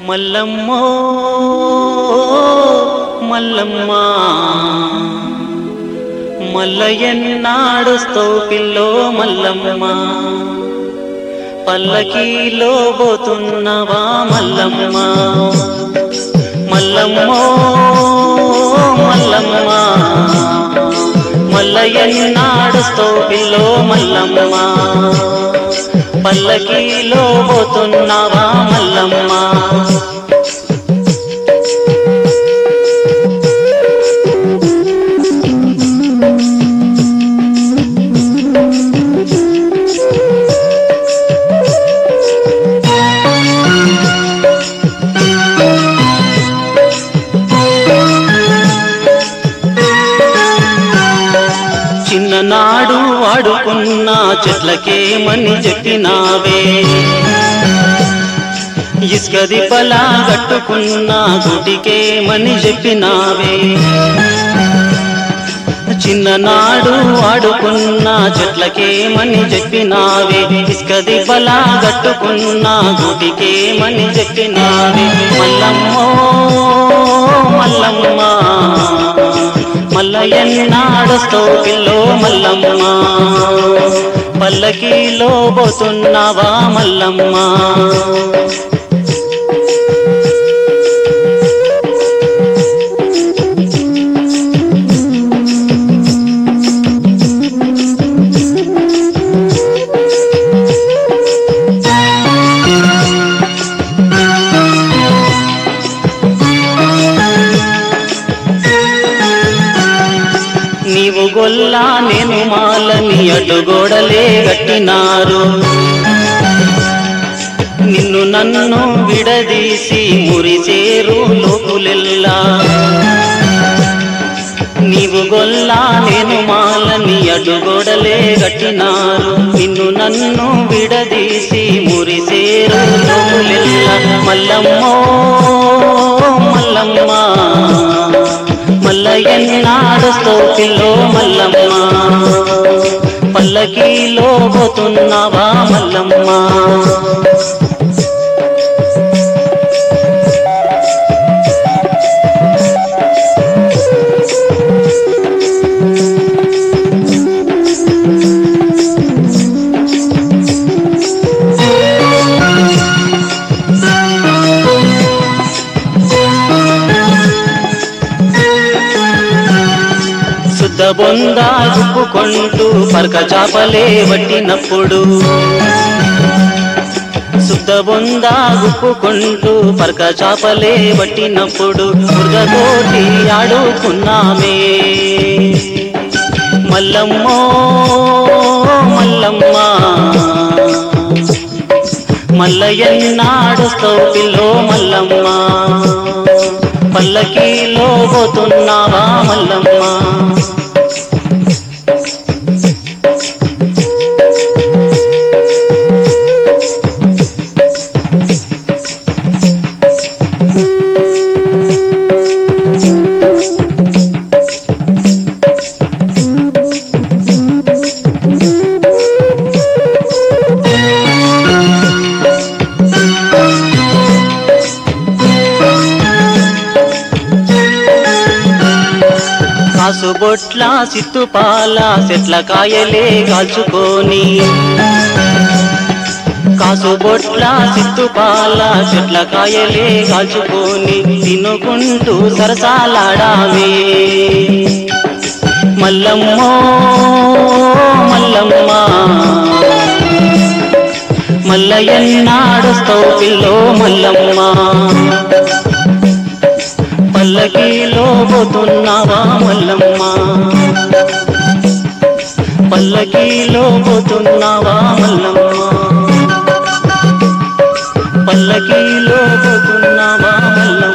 మల్లమ్మో మల్లమ్మ మల్లయ్యన్నాడుస్తావు పిల్లో మల్లమ్మ పల్లకీలో పోతున్నవా మల్లమ్మ మల్లమ్మో మల్లమ్మ మల్లయ్యన్నాడుస్తావు పిల్లో మల్లమ్మ పల్లకీలో పోతున్నావా మల్లమ్మ చిన్ననాడు ఆడుకున్న చెట్లకేమని చెప్పినావే ఇసుకది పలా కట్టుకున్న గుడికేమని చెప్పినావే చిన్ననాడు ఆడుకున్న చెట్లకేమని చెప్పినావే ఇసుకది బలా కట్టుకున్న గుడికేమని చెప్పినావే మల్లమ్మో మల్లమ్మ మల్లయ్యన్నాడుస్తో పిల్లో మల్లమ్మ పల్లకీలో పోతున్నావా మల్లమ్మ నీవు గొల్లా నేను మాలని అడ్డుగోడలే కట్టినారు నిన్ను నన్ను విడదీసి మురిసేరు లోకులెల్లా నీవు గొల్లా నేను మాలని అడ్డుగోడలే కట్టినారు నిన్ను నన్ను విడదీసి మురిసేరు లోకులెల్లా మల్లమ్మో మల్లమ్మ మల్లయ్యన్నాడుస్తో పిల్లో మల్లమ్మ పల్లకీలో పోతున్నావా మల్లమ్మ శుద్ధ బొంద గుప్పుకుంటూ పరక చాపలే వట్టినప్పుడు శుద్ధ బొంద గుప్పుకుంటూ పరక చాపలే వట్టినప్పుడు మురుగతోటి ఆడుకున్నామే మల్లమ్మో మల్లమ్మ మల్లయ్యన్నాడుస్తో పిల్లో మల్లమ్మ పల్లకీలో పోతున్నావా మల్లమ్మ కాసు బొట్ల సిత్తుపాల చెట్ల కాయలే కాల్చుకొని కాసు బొట్ల సిత్తుపాల చెట్ల కాయలే కాల్చుకొని తినుకుంటూ సరసాలాడామే మల్లమ్మో మల్లమ్మ మల్లయ్యన్నాడుస్తావు పిల్లో మల్లమ్మ పల్లకీలో పోతున్నావా మల్లమ్మ పల్లకీలో పోతున్నావా మల్లమ్మ పల్లకీలో పోతున్నావా మల్లమ్మ